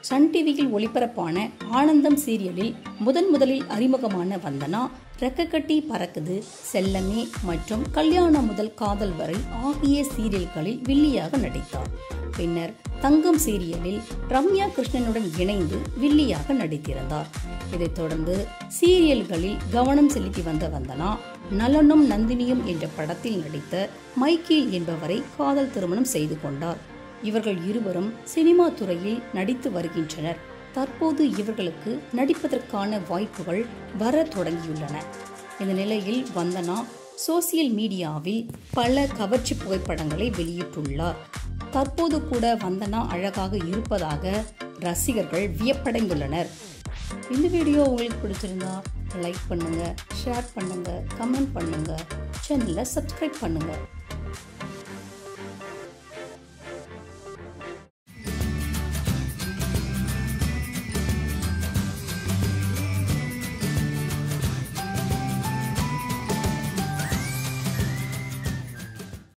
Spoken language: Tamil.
சன் டிவியில் ஒளிபரப்பான ஆனந்தம் சீரியலில் முதன் முதலில் அறிமுகமான வந்தனா ரெக்கக்கட்டி பறக்குது செல்லமே மற்றும் கல்யாணம் முதல் காதல் வரை ஆகிய சீரியல்களில் வில்லியாக நடித்தார் பின்னர் தங்கம் சீரியலில் ரம்யா கிருஷ்ணனுடன் இணைந்து வில்லியாக நடித்திருந்தார் இதைத் தொடர்ந்து சீரியல்களில் கவனம் செலுத்தி வந்த வந்தனா நலனும் நந்தினியும் என்ற படத்தில் நடித்த மைக்கேல் என்பவரை காதல் திருமணம் செய்து கொண்டார் இவர்கள் இருவரும் சினிமா துறையில் நடித்து வருகின்றனர் தற்போது இவர்களுக்கு நடிப்பதற்கான வாய்ப்புகள் வர தொடங்கியுள்ளன இந்த நிலையில் வந்தனா சோசியல் மீடியாவில் பல கவர்ச்சி புகைப்படங்களை வெளியிட்டுள்ளார் தற்போது கூட வந்தனா அழகாக இருப்பதாக ரசிகர்கள் வியப்படைந்துள்ளனர் இந்த வீடியோ உங்களுக்கு பிடிச்சிருந்தா லைக் பண்ணுங்க ஷேர் பண்ணுங்க கமெண்ட் பண்ணுங்க சேனலை சப்ஸ்கிரைப் பண்ணுங்க